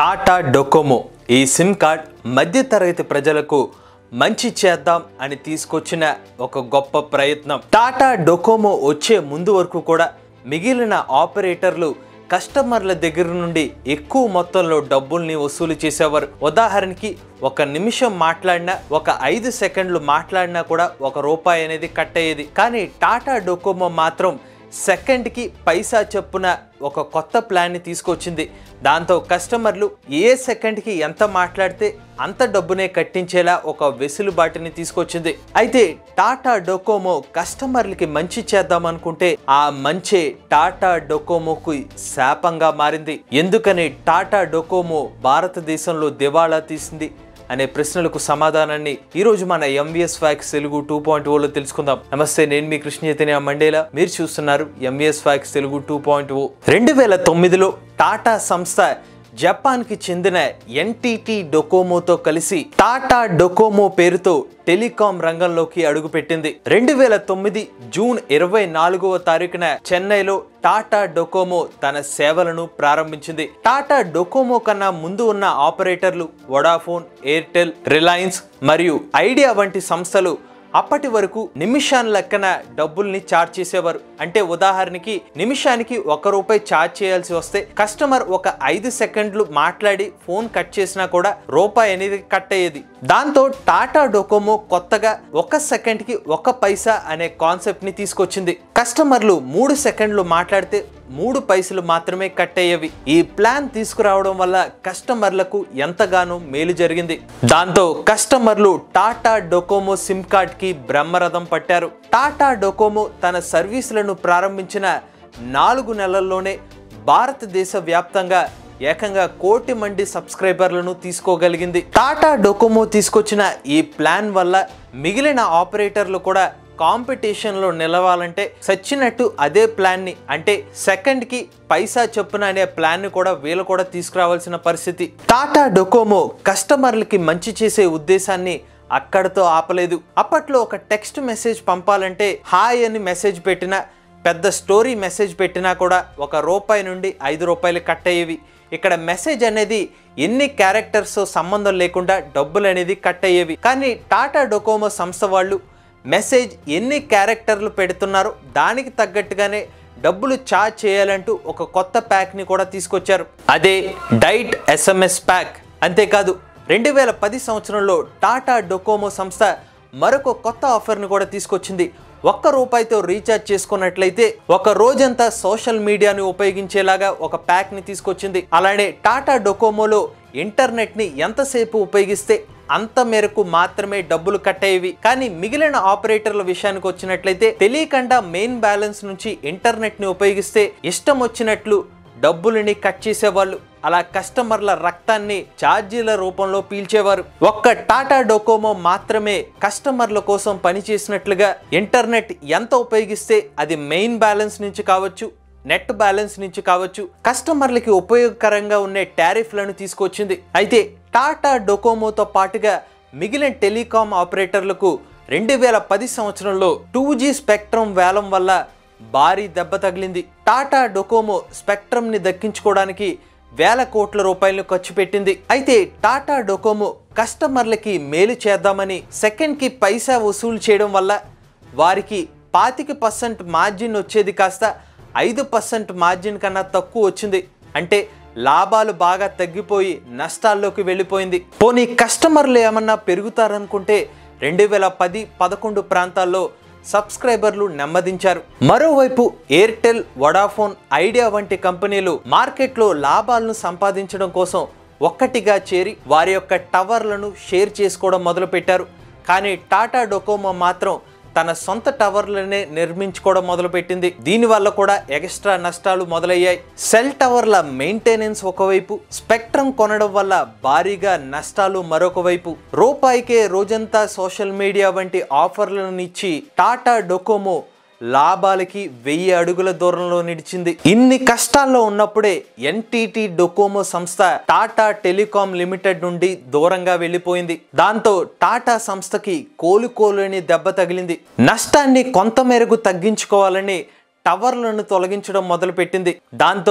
Tata Docomo ఈ SIM card మధ్యతరగతి ప్రజలకు మంచి చేద్దాం అని తీసుకొచ్చిన ఒక గొప్ప ప్రయత్నం టాటా డొకోమో వచ్చే ముందు వరకు కూడా మిగిలిన ఆపరేటర్లు కస్టమర్ల దగ్గర నుండి ఎక్కువ మొత్తంలో డబ్బుల్ని వసూలు చేసేవారు ఉదాహరణకి ఒక నిమిషం మాట్లాడినా ఒక ఐదు సెకండ్లు మాట్లాడినా కూడా ఒక రూపాయి అనేది కట్ అయ్యేది కానీ టాటా డొకోమో మాత్రం సెకండ్కి పైసా చొప్పున ఒక కొత్త ప్లాన్ని తీసుకొచ్చింది దాంతో కస్టమర్లు ఏ సెకండ్కి ఎంత మాట్లాడితే అంత డబ్బునే కట్టించేలా ఒక వెసులుబాటుని తీసుకొచ్చింది అయితే టాటా డొకోమో కస్టమర్లకి మంచి చేద్దాం అనుకుంటే ఆ మంచే టాటా డొకోమోకు శాపంగా మారింది ఎందుకని టాటా డొకోమో భారతదేశంలో దివాళా తీసింది అనే ప్రశ్నలకు సమాధానాన్ని ఈ రోజు మన MVS facts Telugu two point ఓలో తెలుసుకుందాం నమస్తే నేను మీ కృష్ణ చైతన్య మండేలా మీరు చూస్తున్నారు MVS facts Telugu two point O రెండు వేల తొమ్మిదిలో టాటా సంస్థ జపాన్కి చెందిన ఎన్టీటీ డొకోమోతో కలిసి టాటా డొకోమో పేరుతో టెలికాం రంగంలోకి అడుగుపెట్టింది రెండు వేల తొమ్మిది జూన్ ఇరవై నాలుగవ తారీఖున చెన్నైలో టాటా డొకోమో తన సేవలను ప్రారంభించింది టాటా డొకోమో కన్నా ముందు ఉన్న ఆపరేటర్లు వడాఫోన్ ఎయిర్టెల్ రిలయన్స్ మరియు ఐడియా వంటి సంస్థలు అప్పటి వరకు నిమిషాల లెక్కన డబ్బుల్ని ఛార్జ్ చేసేవారు అంటే ఉదాహరణకి నిమిషానికి ఒక రూపాయి ఛార్జ్ చేయాల్సి వస్తే కస్టమర్ ఒక ఐదు సెకండ్లు మాట్లాడి ఫోన్ కట్ చేసినా కూడా రూపాయి అనేది కట్ అయ్యేది దాంతో టాటా డొకోమో కొత్తగా ఒక సెకండ్కి ఒక పైసా అనే కాన్సెప్ట్ ని తీసుకొచ్చింది కస్టమర్లు మూడు సెకండ్లు మాట్లాడితే మూడు పైసలు మాత్రమే కట్ అయ్యేవి ఈ ప్లాన్ తీసుకురావడం వల్ల కస్టమర్లకు ఎంతగానో మేలు జరిగింది దాంతో కస్టమర్లు టాటా డొకోమో సిమ్ కార్డ్ కి బ్రహ్మరథం పట్టారు టాటా డొకోమో తన సర్వీసులను ప్రారంభించిన నాలుగు నెలల్లోనే భారతదేశ వ్యాప్తంగా ఏకంగా కోటి మంది సబ్స్క్రైబర్లను తీసుకోగలిగింది టాటా డొకోమో తీసుకొచ్చిన ఈ ప్లాన్ వల్ల మిగిలిన ఆపరేటర్లు కూడా కాంపిటీషన్లో నిలవాలంటే సచ్చినట్టు అదే ప్లాన్ని అంటే సెకండ్కి పైసా చొప్పున అనే ప్లాన్ని కూడా వీళ్ళు కూడా తీసుకురావాల్సిన పరిస్థితి టాటా డొకోమో కస్టమర్లకి మంచి చేసే ఉద్దేశాన్ని అక్కడితో ఆపలేదు అప్పట్లో ఒక టెక్స్ట్ మెసేజ్ పంపాలంటే హాయ్ అని మెసేజ్ పెట్టినా పెద్ద స్టోరీ మెసేజ్ పెట్టినా కూడా ఒక రూపాయి నుండి ఐదు రూపాయలు కట్ అయ్యేవి ఇక్కడ మెసేజ్ అనేది ఎన్ని క్యారెక్టర్స్ సంబంధం లేకుండా డబ్బులు అనేది కట్ అయ్యేవి కానీ టాటా డొకోమో సంస్థ వాళ్ళు మెసేజ్ ఎన్ని క్యారెక్టర్లు పెడుతున్నారో దానికి తగ్గట్టుగానే డబ్బులు ఛార్జ్ చేయాలంటూ ఒక కొత్త ప్యాక్ని కూడా తీసుకొచ్చారు అదే డైట్ ఎస్ఎంఎస్ ప్యాక్ అంతేకాదు రెండు వేల పది సంవత్సరంలో టాటా డొకోమో సంస్థ మరొక కొత్త ఆఫర్ని కూడా తీసుకొచ్చింది ఒక్క రూపాయితో రీఛార్జ్ చేసుకున్నట్లయితే ఒక రోజంతా సోషల్ మీడియాని ఉపయోగించేలాగా ఒక ప్యాక్ని తీసుకొచ్చింది అలానే టాటా డొకోమోలో ఇంటర్నెట్ని ఎంతసేపు ఉపయోగిస్తే అంత మేరకు మాత్రమే డబ్బులు కట్ అయ్యేవి కానీ మిగిలిన ఆపరేటర్ల విషయానికి వచ్చినట్లయితే తెలియకుండా మెయిన్ బ్యాలెన్స్ నుంచి ఇంటర్నెట్ ని ఉపయోగిస్తే ఇష్టం వచ్చినట్లు డబ్బులని కట్ చేసేవాళ్ళు అలా కస్టమర్ల రక్తాన్ని ఛార్జీల రూపంలో పీల్చేవారు ఒక్క టాటా డొకోమో మాత్రమే కస్టమర్ల కోసం పనిచేసినట్లుగా ఇంటర్నెట్ ఎంత ఉపయోగిస్తే అది మెయిన్ బ్యాలెన్స్ నుంచి కావచ్చు నెట్ బ్యాలెన్స్ నుంచి కావచ్చు కస్టమర్లకి ఉపయోగకరంగా ఉండే టారిఫ్లను తీసుకొచ్చింది అయితే టాటా డొకోమోతో పాటుగా మిగిలిన టెలికాం ఆపరేటర్లకు రెండు వేల పది సంవత్సరంలో టూ జీ స్పెక్ట్రమ్ వేలం వల్ల భారీ దెబ్బ తగిలింది టాటా డొకోమో స్పెక్ట్రమ్ని దక్కించుకోవడానికి వేల కోట్ల రూపాయలను ఖర్చు పెట్టింది అయితే టాటా డొకోమో కస్టమర్లకి మేలు చేద్దామని సెకండ్కి పైసా వసూలు చేయడం వల్ల వారికి పాతిక పర్సెంట్ మార్జిన్ వచ్చేది కాస్త ఐదు పర్సెంట్ మార్జిన్ కన్నా తక్కువ వచ్చింది అంటే లాభాలు బాగా తగ్గిపోయి నష్టాల్లోకి వెళ్ళిపోయింది పోనీ కస్టమర్లు ఏమన్నా పెరుగుతారనుకుంటే రెండు వేల పది పదకొండు ప్రాంతాల్లో సబ్స్క్రైబర్లు నెమ్మదించారు మరోవైపు ఎయిర్టెల్ వడాఫోన్ ఐడియా వంటి కంపెనీలు మార్కెట్లో లాభాలను సంపాదించడం కోసం ఒక్కటిగా చేరి వారి యొక్క టవర్లను షేర్ చేసుకోవడం మొదలుపెట్టారు కానీ టాటా డొకోమో మాత్రం తన సొంత టవర్లనే నిర్మించుకోవడం మొదలుపెట్టింది దీనివల్ల కూడా ఎక్స్ట్రా నష్టాలు మొదలయ్యాయి సెల్ టవర్ల మెయింటెనెన్స్ ఒకవైపు స్పెక్ట్రమ్ కొనడం వల్ల భారీగా నష్టాలు మరొక వైపు రూపాయికే రోజంతా సోషల్ మీడియా వంటి ఆఫర్లను ఇచ్చి టాటా డొకోమో లాభాలకి వెయ్యి అడుగుల దూరంలో నిలిచింది ఇన్ని కష్టాల్లో ఉన్నప్పుడే ఎన్టీటీ డొకోమో సంస్థ టాటా టెలికాం లిమిటెడ్ నుండి దూరంగా వెళ్ళిపోయింది దాంతో టాటా సంస్థకి కోలుకోలేని దెబ్బ తగిలింది నష్టాన్ని కొంత మేరకు తగ్గించుకోవాలని టవర్లను తొలగించడం మొదలుపెట్టింది దాంతో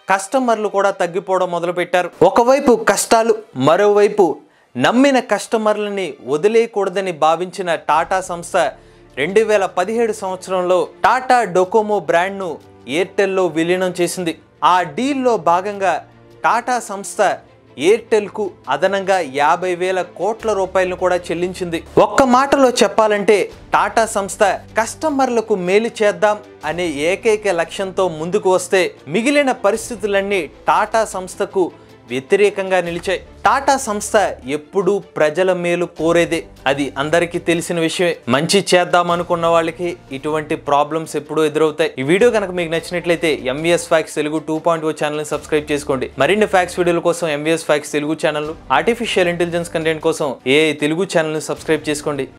కస్టమర్లు కూడా తగ్గిపోవడం మొదలుపెట్టారు ఒకవైపు కష్టాలు మరోవైపు నమ్మిన కస్టమర్లని వదిలేయకూడదని భావించిన టాటా సంస్థ రెండు వేల పదిహేడు సంవత్సరంలో టాటా డొకోమో బ్రాండ్ను ఎయిర్టెల్లో విలీనం చేసింది ఆ డీల్లో భాగంగా టాటా సంస్థ ఎయిర్టెల్కు అదనంగా యాభై వేల కోట్ల రూపాయలను కూడా చెల్లించింది ఒక్క మాటలో చెప్పాలంటే టాటా సంస్థ కస్టమర్లకు మేలు చేద్దాం అనే ఏకైక లక్ష్యంతో ముందుకు వస్తే మిగిలిన పరిస్థితులన్నీ టాటా సంస్థకు వ్యతిరేకంగా నిలిచాయి టాటా సంస్థ ఎప్పుడూ ప్రజల మేలు కోరేదే అది అందరికీ తెలిసిన విషయమే మంచి చేద్దాం అనుకున్న వాళ్ళకి ఇటువంటి ప్రాబ్లమ్స్ ఎప్పుడూ ఎదురవుతాయి ఈ వీడియో కనుక మీకు నచ్చినట్లయితే MVS facts Telugu two point O ఛానల్ని సబ్స్క్రైబ్ చేసుకోండి మరిన్ని ఫ్యాక్స్ వీడియోల కోసం MVS facts Telugu channel artificial intelligence content కోసం ఏ తెలుగు ఛానల్ని సబ్స్క్రైబ్ చేసుకోండి